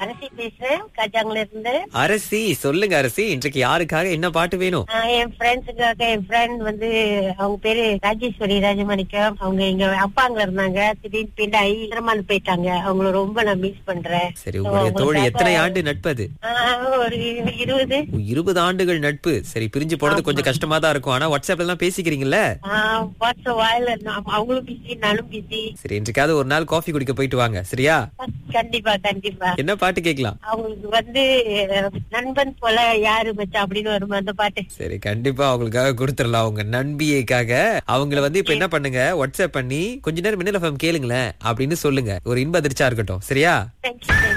அரசி பேசுறேன் கஜாங்ல இருந்து அரசி சொல்லுங்க அரசி இன்றைக்கு யாருக்காக என்ன பாட்டு வேணும் ஆஹ் என் ஃப்ரெண்ட்ஸுக்காக என் ஃப்ரெண்ட் வந்து அவங்க பேரு ராஜேஸ்வரி ராஜமாணிக்கம் அவங்க இங்க அப்பாங்க இருந்தாங்க திடீர்னு பின்னாடி திருமணம் போயிட்டாங்க அவங்கள ரொம்ப நான் மிஸ் பண்றேன் சரி உங்களுடைய தோழி எத்தனை ஆண்டு நட்பது ஆஹ் ஒரு இருபது இருபது ஆண்டுகள் நட்பு சரி பிரிஞ்சு போறது கொஞ்சம் கஷ்டமா தான் இருக்கும் ஆனா வாட்ஸ்அப்ல எல்லாம் பேசிக்கிறீங்கல்ல ஆஹ் வாட்ஸ்அப் வாயில அவங்களும் பிஸி நானும் பிஸி சரி இன்றைக்காவது ஒரு நாள் காஃபி குடிக்க போயிட்டு வாங்க சரியா கண்டிப்பா கண்டிப்பா என்ன பாட்டு கேட்கலாம் அவங்களுக்கு வந்து அஹ், நண்பன் போல யாரு மச்சான் அப்படின்னு வரும் அந்த பாட்டு சரி கண்டிப்பா அவங்களுக்காக கொடுத்துடலாம் அவங்க நண்பியைக்காக அவங்கள வந்து இப்ப என்ன பண்ணுங்க வாட்ஸ்அப் பண்ணி கொஞ்ச நேரம் மின்னல் FM கேளுங்களேன் அப்படின்னு சொல்லுங்க ஒரு இன்ப அதிர்ச்சியா இருக்கட்டும் சரியா தேங்க்யூ